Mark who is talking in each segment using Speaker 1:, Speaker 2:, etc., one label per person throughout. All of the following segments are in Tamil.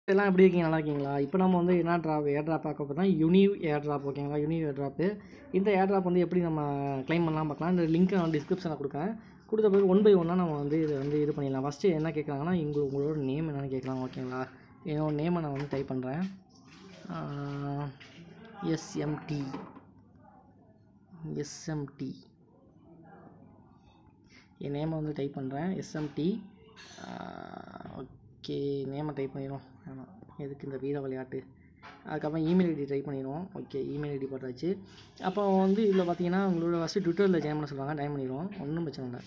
Speaker 1: எல்லாம் எப்படி இருக்கீங்க நல்லா இருக்கீங்களா இப்போ நம்ம வந்து என்ன ட்ராப் ஏர் ட்ராப் பார்க்க போகிறோம் யுனிவ் ஏர் ட்ராப் ஓகேங்களா யுனிவ் ஏர் ட்ராப்பு இந்த ஏர் ட்ராப் வந்து எப்படி நம்ம க்ளைம் பண்ணலாம் பார்க்கலாம் இந்த லிங்க்கை நான் டிஸ்கிரிப்ஷனில் கொடுக்குறேன் கொடுத்த பிறகு ஒன் பை ஒன்னாக நம்ம வந்து இதை வந்து இது பண்ணிடலாம் ஃபஸ்ட்டு என்ன கேட்குறாங்கன்னா உங்களோட உங்களோட நேம் என்னென்னு கேட்கலாம் ஓகேங்களா என்னோட நேமை நான் வந்து டைப் பண்ணுறேன் எஸ்எம்டி எஸ்எம்டி என் நேமை வந்து டைப் பண்ணுறேன் எஸ்எம்டி ஓகே நேமை டைப் பண்ணிடுவோம் வேணாம் எதுக்கு இந்த வீர விளையாட்டு அதுக்கப்புறம் இமெயில் ஐடி டைப் பண்ணிடுவோம் ஓகே இமெயில் ஐடி போட்டாச்சு அப்போ வந்து இதில் பார்த்தீங்கன்னா உங்களோட ஃபஸ்ட்டு ட்விட்டரில் ஜாயின் பண்ண சொல்லுவாங்க ஜாயின் பண்ணிடுவோம் ஒன்றும் பிரச்சனை இல்லை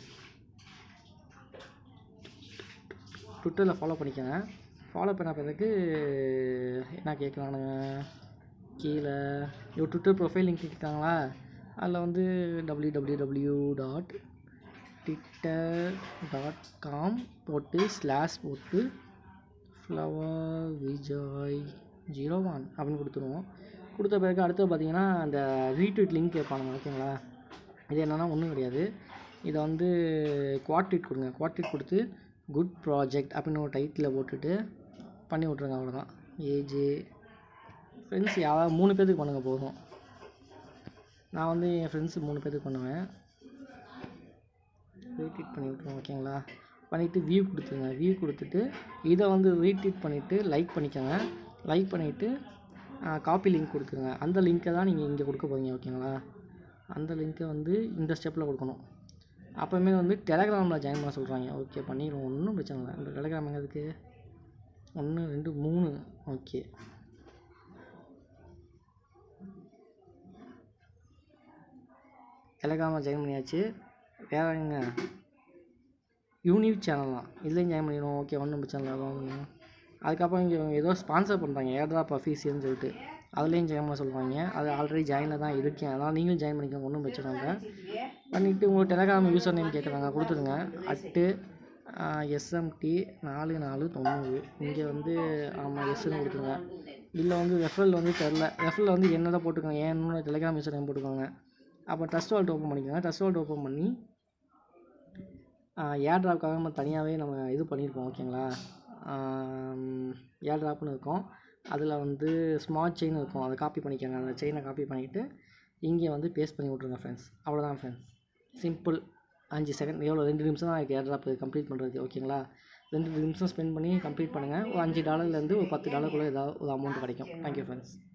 Speaker 1: ட்விட்டரில் ஃபாலோ பண்ணிக்கோங்க ஃபாலோ பண்ண பிறகு என்ன கேட்கலானுங்க கீழே இவர் ட்விட்டர் ப்ரொஃபைல் லிங்க் கேட்குறாங்களா அதில் வந்து W W W dot Twitter dot com போட்டு ஸ்லாஷ் போட்டு ஃப்ளவர் விஜய் ஜீரோ ஒன் அப்படின்னு கொடுத்துருவோம் கொடுத்த பிறகு அடுத்து பார்த்தீங்கன்னா அந்த ரீட்வீட் லிங்க் கேட்பாங்க ஓகேங்களா இது என்னென்னா ஒன்றும் கிடையாது இதை வந்து குவாட்வீட் கொடுங்க குவாட்வீட் கொடுத்து குட் ப்ராஜெக்ட் அப்படின்னு ஒரு டைட்டில் போட்டுட்டு பண்ணி விட்ருங்க அவ்வளோதான் ஏஜே ஃப்ரெண்ட்ஸ் யாராவது மூணு பேர்த்துக்கு பண்ணுங்கள் போதும் நான் வந்து என் ஃப்ரெண்ட்ஸு மூணு பேர்த்துக்கு பண்ணுவேன் ரீட்வீட் பண்ணி விட்ருவோம் ஓகேங்களா பண்ணிவிட்டு வியூ கொடுத்துருங்க வியூ கொடுத்துட்டு இதை வந்து ரீட்வீட் பண்ணிவிட்டு லைக் பண்ணிக்கோங்க லைக் பண்ணிவிட்டு காப்பி லிங்க் கொடுத்துருங்க அந்த லிங்க்கை தான் நீங்கள் இங்கே கொடுக்க போகிறீங்க ஓகேங்களா அந்த லிங்க்கை வந்து இந்த ஸ்டெப்பில் கொடுக்கணும் அப்போவுமே வந்து டெலகிராமில் ஜாயின் பண்ண சொல்கிறாங்க ஓகே பண்ணிடுவோம் ஒன்றும் பிரச்சனை இல்லை இந்த டெலகிராம் எங்கே இருக்குது ஒன்று ரெண்டு மூணு ஓகே டெலகிராமில் ஜாயின் பண்ணியாச்சு வேற எங்க யூனிவ் சேனல் தான் இதுலேயும் ஜாயின் பண்ணிடுவோம் ஓகே ஒன்றும் பிரச்சனை இல்லை அதான் அதுக்கப்புறம் இங்கே ஏதோ ஸ்பான்சர் பண்ணுறாங்க ஏர்ட்ராப் அஃபீஷியல்னு சொல்லிட்டு அதுலேயும் ஜாயின் பண்ண சொல்லுவாங்க அது ஆல்ரெடி ஜாயினில் தான் இருக்கேன் அதனால் நீங்களும் ஜாயின் பண்ணிக்கோங்க ஒன்றும் பிரச்சனை இல்லை பண்ணிவிட்டு உங்கள் டெலகிராம் யூசர் நேம் கேட்குறாங்க கொடுத்துருங்க அட்டு எஸ்எம்டி நாலு நாலு தொண்ணூறு இங்கே வந்து ஆமாம் எஸ்ன்னு கொடுத்துருங்க இல்லை வந்து ரெஃபரல் வந்து தெரில ரெஃபரல் வந்து என்னதான் போட்டுக்கோங்க என்னோட டெலகிராம் யூசர் நேம் போட்டுக்கோங்க அப்போ ட்ரஸ்ட் வால்ட் ஓப்பன் பண்ணிக்கோங்க ட்ரஸ்ட் வால்ட் ஓப்பன் பண்ணி ஏர் ட்ராப்காக நம்ம தனியாகவே நம்ம இது பண்ணியிருக்கோம் ஓகேங்களா ஏர் ட்ராப்னு இருக்கும் அதில் வந்து ஸ்மார்ட் செயின் இருக்கும் அதை காப்பி பண்ணிக்கோங்க அந்த செயினை காப்பி பண்ணிவிட்டு இங்கே வந்து பேஸ்ட் பண்ணி விட்ருங்க ஃப்ரெண்ட்ஸ் அவ்வளோதான் ஃப்ரெண்ட்ஸ் சிம்பிள் அஞ்சு செகண்ட் எவ்வளோ ரெண்டு நிமிஷம் தான் ஏர் ட்ராப் கம்ப்ளீட் பண்ணுறது ஓகேங்களா ரெண்டு நிமிஷம் ஸ்பெண்ட் பண்ணி கம்ப்ளீட் பண்ணுங்கள் ஒரு அஞ்சு டாலர்லேருந்து ஒரு பத்து டாலருக்குள்ளே ஏதாவது ஒரு அமௌண்ட் கிடைக்கும் தேங்க்யூ ஃப்ரெண்ட்ஸ்